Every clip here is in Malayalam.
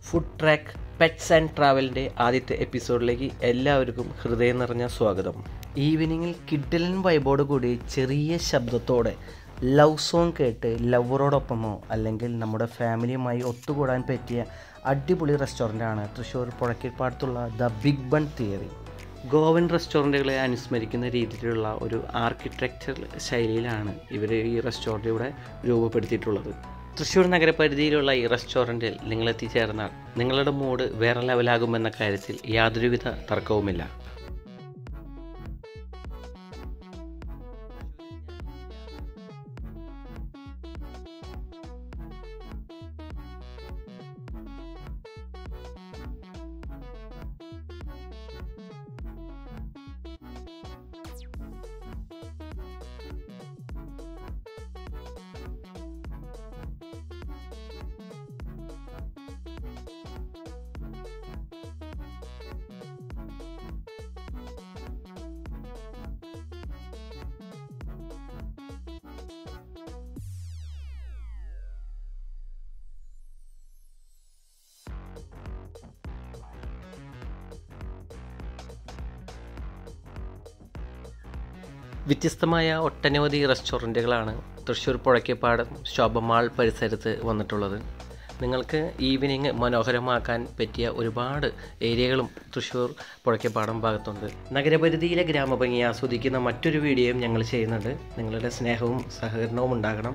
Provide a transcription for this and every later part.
ഫുഡ് ട്രാക്ക് പെറ്റ്സ് ആൻഡ് ട്രാവലിൻ്റെ ആദ്യത്തെ എപ്പിസോഡിലേക്ക് എല്ലാവർക്കും ഹൃദയം നിറഞ്ഞ സ്വാഗതം ഈവനിങ്ങിൽ കിഡ്ഡലൻ വൈബോട് കൂടി ചെറിയ ശബ്ദത്തോടെ ലവ് സോങ് കേട്ട് ലവറോടൊപ്പമോ അല്ലെങ്കിൽ നമ്മുടെ ഫാമിലിയുമായി ഒത്തുകൂടാൻ പറ്റിയ അടിപൊളി റെസ്റ്റോറൻ്റാണ് തൃശ്ശൂർ പുഴക്കിപ്പാടത്തുള്ള the big bun theory Goan റെസ്റ്റോറൻറ്റുകളെ അനുസ്മരിക്കുന്ന രീതിയിലുള്ള ഒരു ആർക്കിടെക്ചർ ശൈലിയിലാണ് ഇവർ ഈ റെസ്റ്റോറൻറ്റ് ഇവിടെ രൂപപ്പെടുത്തിയിട്ടുള്ളത് തൃശ്ശൂർ നഗരപരിധിയിലുള്ള ഈ റെസ്റ്റോറൻറ്റിൽ നിങ്ങൾ എത്തിച്ചേർന്നാൽ നിങ്ങളുടെ മൂഡ് വേറെ ലെവലാകുമെന്ന കാര്യത്തിൽ യാതൊരുവിധ തർക്കവുമില്ല വ്യത്യസ്തമായ ഒട്ടനവധി റെസ്റ്റോറൻറ്റുകളാണ് തൃശ്ശൂർ പുഴയ്ക്കപ്പാടം ശോഭമാൾ പരിസരത്ത് വന്നിട്ടുള്ളത് നിങ്ങൾക്ക് ഈവനിങ് മനോഹരമാക്കാൻ പറ്റിയ ഒരുപാട് ഏരിയകളും തൃശ്ശൂർ പുഴയ്ക്കപ്പാടം ഭാഗത്തുണ്ട് നഗരപരിധിയിലെ ഗ്രാമഭംഗി ആസ്വദിക്കുന്ന മറ്റൊരു വീഡിയോയും ഞങ്ങൾ ചെയ്യുന്നുണ്ട് നിങ്ങളുടെ സ്നേഹവും സഹകരണവും ഉണ്ടാകണം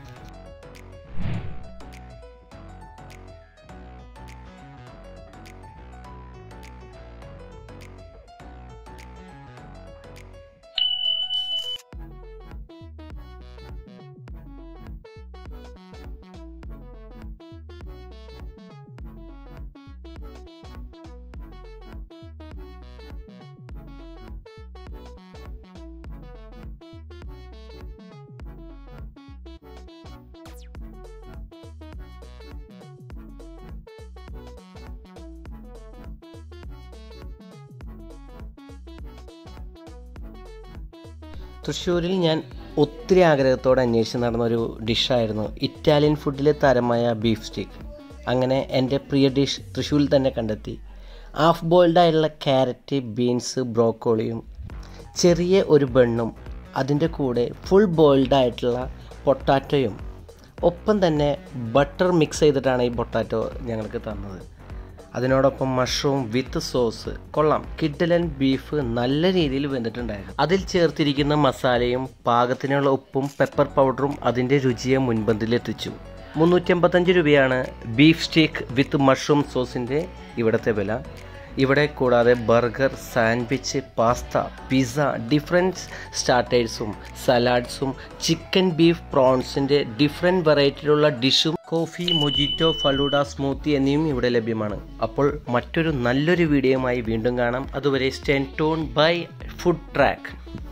തൃശ്ശൂരിൽ ഞാൻ ഒത്തിരി ആഗ്രഹത്തോടെ അന്വേഷിച്ച് നടന്ന ഒരു ഡിഷായിരുന്നു ഇറ്റാലിയൻ ഫുഡിലെ താരമായ ബീഫ് സ്റ്റീക്ക് അങ്ങനെ എൻ്റെ പ്രിയ ഡിഷ് തൃശ്ശൂരിൽ തന്നെ കണ്ടെത്തി ഹാഫ് ബോയിൽഡ് ആയിട്ടുള്ള ക്യാരറ്റ് ബീൻസ് ബ്രോക്കോളിയും ചെറിയ ഒരു ബണ്ണും അതിൻ്റെ കൂടെ ഫുൾ ബോയിൽഡ് ആയിട്ടുള്ള പൊട്ടാറ്റോയും ഒപ്പം തന്നെ ബട്ടർ മിക്സ് ചെയ്തിട്ടാണ് ഈ പൊട്ടാറ്റോ ഞങ്ങൾക്ക് തന്നത് അതിനോടൊപ്പം മഷ്റൂം വിത്ത് സോസ് കൊള്ളാം കിഡ്ഡലൻ ബീഫ് നല്ല രീതിയിൽ വെന്തിട്ടുണ്ടായിരുന്നു അതിൽ ചേർത്തിരിക്കുന്ന മസാലയും പാകത്തിനുള്ള ഉപ്പും പെപ്പർ പൗഡറും അതിൻ്റെ രുചിയെ മുൻപന്തിലെത്തിച്ചു മുന്നൂറ്റമ്പത്തഞ്ച് രൂപയാണ് ബീഫ് സ്റ്റീക്ക് വിത്ത് മഷ്റൂം സോസിൻ്റെ ഇവിടുത്തെ വില ഇവിടെ കൂടാതെ burger sandwich pasta pizza different സ്റ്റാർട്ടേഴ്സും സലാഡ്സും ചിക്കൻ ബീഫ് പ്രോൺസിൻ്റെ ഡിഫറെൻറ്റ് വെറൈറ്റിയിലുള്ള ഡിഷും കോഫി മൊജിറ്റോ ഫലൂഡ സ്മൂത്തി എന്നിവയും ഇവിടെ ലഭ്യമാണ് അപ്പോൾ മറ്റൊരു നല്ലൊരു വീഡിയോയുമായി വീണ്ടും കാണാം അതുവരെ stay tuned bye food track